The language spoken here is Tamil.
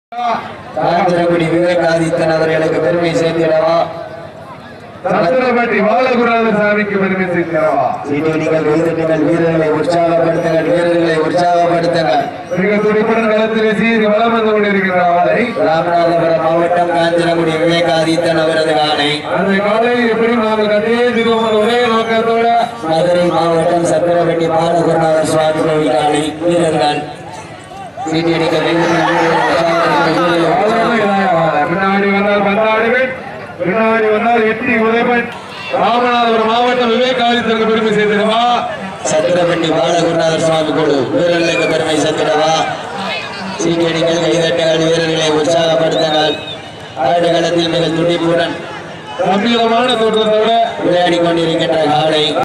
காஞ்சிரகுடி விவேகாதித்தன் அவர்களுக்கு பெருமை சேர்த்திடவா சத்திரப்பட்டி பாலகுருநாத சாமிக்கு பெருமை சேர்க்கிறவா சீட்டிகள் கைதட்டுங்கள் வீரர்களை உற்சாகப்படுத்துங்கள் வீரர்களை உற்சாகப்படுத்துங்கள் மிக துடிப்புடன் களத்தில் சீறி வளம் வந்து கொண்டிருக்கிற அவளை ராமநாதபுரம் மாவட்டம் காஞ்சிரகுடி விவேகாதித்தன் அவரது காணை அந்த காலை எப்படி நாங்கள் கட்டியே திருவோம் ஒரே நோக்கத்தோட மதுரை மாவட்டம் சத்திரப்பட்டி பாலகுருநாதர் சுவாமி கோவில் காணை வீரர்கள் சீட்டியடிகள் கைதட்டுங்கள் வீரர்களை உற்சாகப்படுத்துங்கள். முன்னாடி வந்தால் பந்தாடுகள் பின்னாடி வந்தால் எட்டி உதயபன் ராமநாதபுரம் மாவட்டம் விவேகாதித்தனுக்கு பெருமை சேர்த்திடவா சத்திரப்பட்டி பாலகுருநாதர் சுவாமி குழு வீரர்களுக்கு பெருமை சேர்த்திடவா சீக்கியடிகள் கைதட்டுங்கள் வீரர்களை உற்சாகப்படுத்துங்கள் ஆடுகளத்தில் மிக துடிப்புடன் கம்பீரமான தோற்றத்தோட விளையாடி கொண்டிருக்கின்ற காலை